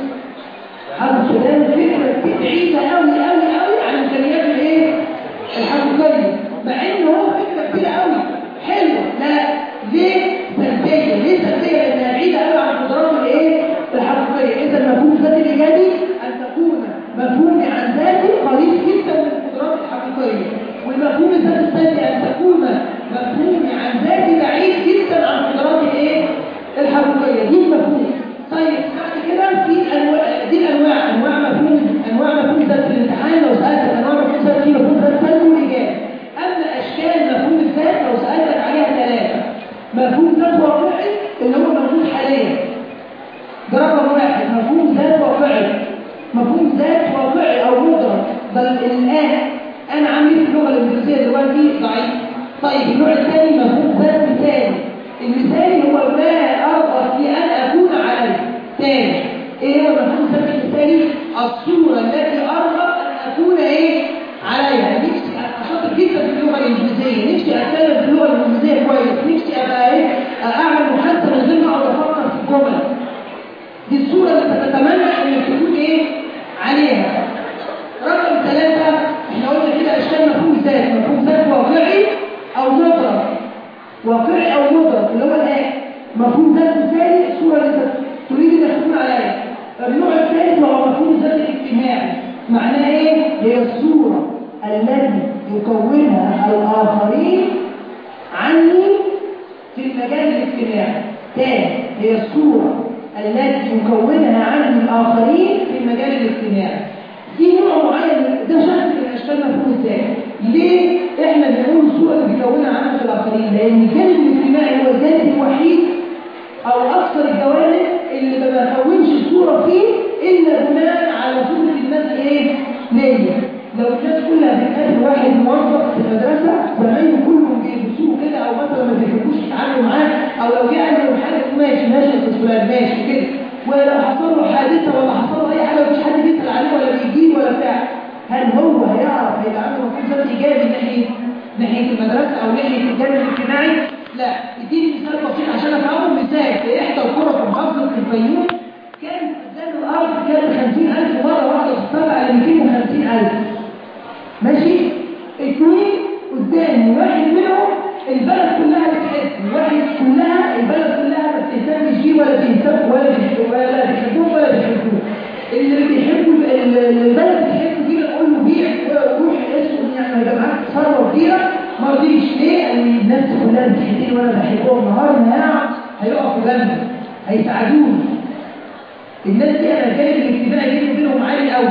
[SPEAKER 1] حرب السودان فكرة بعيدة قوي قوي قوي عن إمكانيات الإيه؟ الحقيقية مع إن هو فكرة كبيرة قوي حلوة لا ليه سلبية؟ ليه سلبية؟ لأنها بعيدة قوي عن قدرات الإيه؟ الحقيقية إذا المفهوم الذاتي الإيجابي أن تكون مفهومي عن ذاتي قريب جدا من القدرات الحقيقية والمفهوم الذاتي الثاني أن تكون مفهومي عن ذاتي بعيد جدا عن قدرات الإيه؟ الحقيقية دي المفهوم طيب بعد كده في انواع دي الانواع انواع مفهوم انواع مفهوم ذات في الامتحان لو سالتك انواع مفهوم ذات في مفهوم ذات سلبي وايجابي اما اشكال مفهوم الذات لو سالتك عليها ثلاثه مفهوم ذات واقعي اللي هو موجود حاليا ده رقم واحد مفهوم ذات واقعي مفهوم ذات واقعي او مدرك بل الان انا عندي في اللغه الانجليزيه دلوقتي ضعيف طيب النوع الثاني مفهوم ذات مثالي المثالي هو ما ارغب في ان اكون عليه ثاني ايه هو المفهوم الذات المثالي الصوره التي ارغب ان اكون ايه عليها نفسي أبقى شاطر جدا في اللغه الانجليزيه نفسي اتكلم في اللغه الانجليزيه كويس نفسي ابقى ايه اعمل محادثه من غير ما اقعد افكر في الجمل دي الصورة اللي تتمنى انك تكون ايه عليها رقم ثلاثة احنا قلنا كده اشكال مفهوم ذات مفهوم ذات واقعي او مدرك واقعي او مدرك اللي هو الايه مفهوم ذات مثالي الصورة اللي انت تريد انك تكون عليها النوع الثالث وهو مفهوم الذات الاجتماعي معناه ايه هي الصورة التي يكونها الآخرين عني في المجال الاجتماعي تاني هي الصورة التي يكونها عني الآخرين في المجال الاجتماعي في نوع معين ده شكل من اشكال مفهوم ازاي ليه احنا بنقول الصوره اللي بيكونها عنا في الاخرين لان الجانب الاجتماعي هو الجانب الوحيد او اكثر الجوانب اللي ما بكونش الصوره فيه الا بناء على صوره الناس ايه ليا لو الناس كلها بتقابل واحد موظف في المدرسه زمايله كلهم بيلبسوه كده او مثلا ما بيحبوش يتعاملوا معاه او لو جه قال له حاجه ماشي ماشي يا استاذ فلان ماشي كده ولو حصل له حادثه ولا حصل له اي حاجه مفيش حد بيسال عليه ولا بيجيب ولا بتاع هل هو هيعرف هيبقى عنده مفهوم ذات ايجابي ناحيه ناحيه المدرسه او ناحيه الجانب الاجتماعي؟ لا اديني مثال بسيط عشان افهمه مثال في احدى القرى في محافظه الفيوم كان قدام الارض كان 50000 مره واحده تطلع على 250000 ماشي؟ اثنين قدامي واحد منهم البلد كلها بتحس واحد كلها البلد كلها ما بتهتمش بيه ولا بيهتم ولا بيحبوه ولا بيحبوه ولا بيحبوه اللي بيحبوا البلد بتحبه بيه نقول له بيع وروح اسود يعني يبقى معاك ثروه كبيره ما رضيش ليه؟ قال لي الناس كلها بتحبني وانا بحبهم نهار ما هيقفوا جنبي هيساعدوني الناس دي انا الجانب الاجتماعي بيني وبينهم عالي قوي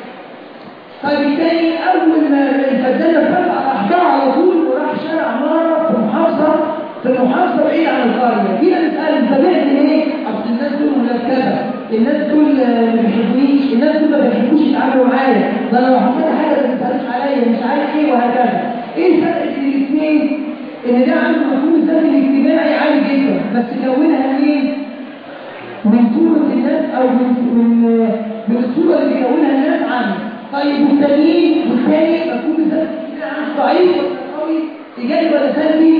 [SPEAKER 1] فبالتالي اول ما الفدانه فتح راح جه على طول وراح شارع عماره في محافظه في محافظه بعيده عن القريه جينا نسال انت بعت ايه؟ اصل الناس دول مرتبه الناس دول ما بيحبونيش الناس دول ما بيحبوش يتعاملوا معايا ده انا لو حصل حاجه ما بتسالش عليا مش عارف ايه وهكذا ايه الفرق بين الاثنين؟ ان ده عنده مفهوم الذات الاجتماعي عالي جدا بس كونها منين؟ من صوره الناس او من من من الصوره اللي بيكونها الناس عنه طيب والتانيين والتاني مفهوم الذات الاجتماعي عنده ضعيف ولا قوي؟ ايجابي ولا سلبي؟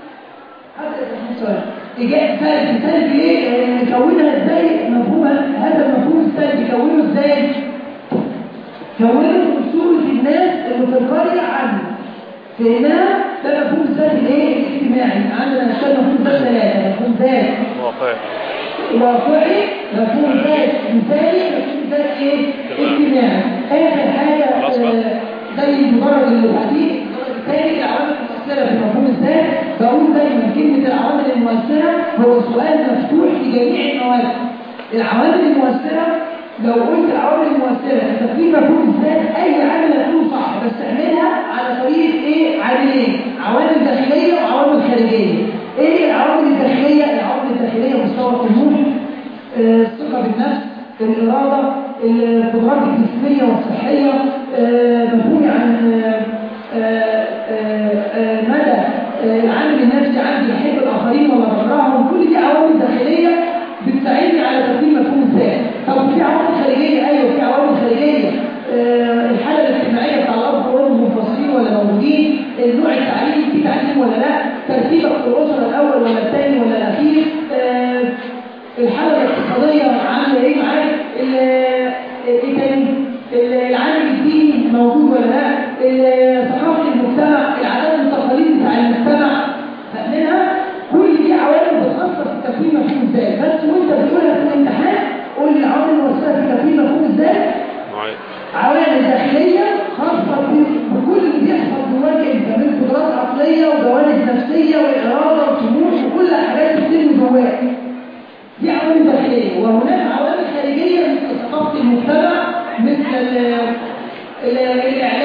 [SPEAKER 1] إيجاب سلبي سلبي ليه؟ نكونها ازاي؟ مفهوم هذا المفهوم السلبي كونه ازاي؟ كونه من صورة الناس اللي في القرية عنه فهنا ده مفهوم السلبي الايه؟ الاجتماعي عندنا اشكال مفهوم ذات ثلاثة مفهوم ذات
[SPEAKER 2] واقعي
[SPEAKER 1] واقعي مفهوم ذات مثالي مفهوم ذات ايه؟ اجتماعي آخر حاجة
[SPEAKER 2] خلاص بقى.
[SPEAKER 1] آه، زي المدرج اللي بعديه المدرج الثاني العوامل المؤثرة في مفهوم الذات بقول دايما كلمة العوامل المؤثرة هو سؤال مفتوح في جميع المواد العوامل المؤثرة لو قلت العوامل المؤثرة انت في مفهوم الذات اي عامل هتكون صح بس اعملها على طريقة ايه عاملين عوامل داخلية وعوامل خارجية ايه العوامل الداخلية العوامل الداخلية مستوى الطموح آه، الثقة بالنفس الإرادة القدرات الجسمية والصحية آه، مفهومي عن آه، آه، آه، آه، مدى آه، العامل النفسي عندي بحب الآخرين ولا بكرههم كل دي عوامل داخلية بتساعدني على تقديم مفهوم الذات طب في عوامل خارجية أيوه في عوامل خارجية آه، الحالة الاجتماعية بتاع الأب والأم منفصلين ولا موجودين النوع التعليمي في تعليم ولا لا ترتيبك في الأسرة الأول ولا الثاني ولا الأخير آه، الحالة الاقتصادية عاملة ايه معاك ال- ايه تاني ال- العامل الديني موجود ولا لا ال- ثقافة المجتمع العادات والتقاليد بتاع المجتمع فاهمينها كل دي عوامل بتأثر في تكوين مفهوم الذات بس وانت بتقولها في الامتحان قول لي العوامل المؤثرة في تكوين مفهوم الذات
[SPEAKER 2] معايا
[SPEAKER 1] عوامل داخلية خاصة ب- بكل اللي بيحصل جواك انت من قدرات عقلية وجوانب نفسية وإرادة وطموح وكل الحاجات اللي بتتم جواك دي عوامل داخلية وهناك عوامل خارجية مثل ثقافة المجتمع مثل ال- ال- الإعلام